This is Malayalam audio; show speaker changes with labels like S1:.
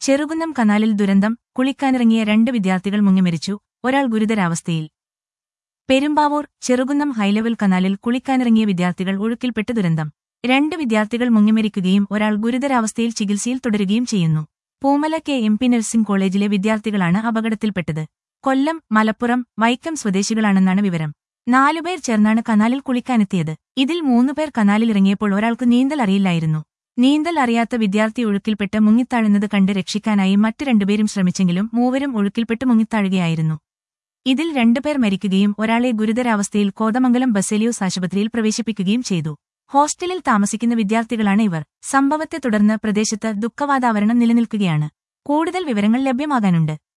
S1: ചെറുകുന്നം കനാലിൽ ദുരന്തം കുളിക്കാനിറങ്ങിയ രണ്ട് വിദ്യാർത്ഥികൾ മുങ്ങിമരിച്ചു ഒരാൾ ഗുരുതരാവസ്ഥയിൽ പെരുമ്പാവൂർ ചെറുകുന്നം ഹൈലെവൽ കനാലിൽ കുളിക്കാനിറങ്ങിയ വിദ്യാർത്ഥികൾ ഒഴുക്കിൽപ്പെട്ട് ദുരന്തം രണ്ട് വിദ്യാർത്ഥികൾ മുങ്ങിമരിക്കുകയും ഒരാൾ ഗുരുതരാവസ്ഥയിൽ ചികിത്സയിൽ തുടരുകയും ചെയ്യുന്നു Poomala K M P nursing കോളേജിലെ വിദ്യാർത്ഥികളാണ് അപകടത്തിൽപ്പെട്ടത് കൊല്ലം മലപ്പുറം വൈക്കം സ്വദേശികളാണെന്നാണ് വിവരം നാലുപേർ ചേർന്നാണ് കനാലിൽ കുളിക്കാനെത്തിയത് ഇതിൽ മൂന്നുപേർ കനാലിലിറങ്ങിയപ്പോൾ ഒരാൾക്ക് നീന്തൽ അറിയില്ലായിരുന്നു നീന്തൽ അറിയാത്ത വിദ്യാർത്ഥി ഒഴുക്കിൽപ്പെട്ട് മുങ്ങിത്താഴുന്നത് കണ്ട് രക്ഷിക്കാനായി മറ്റു രണ്ടുപേരും ശ്രമിച്ചെങ്കിലും മൂവരും ഒഴുക്കിൽപ്പെട്ട് മുങ്ങിത്താഴുകയായിരുന്നു ഇതിൽ രണ്ടുപേർ മരിക്കുകയും ഒരാളെ ഗുരുതരാവസ്ഥയിൽ കോതമംഗലം ബസേലിയോസ് ആശുപത്രിയിൽ പ്രവേശിപ്പിക്കുകയും ചെയ്തു ഹോസ്റ്റലിൽ താമസിക്കുന്ന വിദ്യാർത്ഥികളാണ് ഇവർ സംഭവത്തെ തുടർന്ന് പ്രദേശത്ത് ദുഃഖവാതാവരണം നിലനിൽക്കുകയാണ് കൂടുതൽ വിവരങ്ങൾ ലഭ്യമാകാനുണ്ട്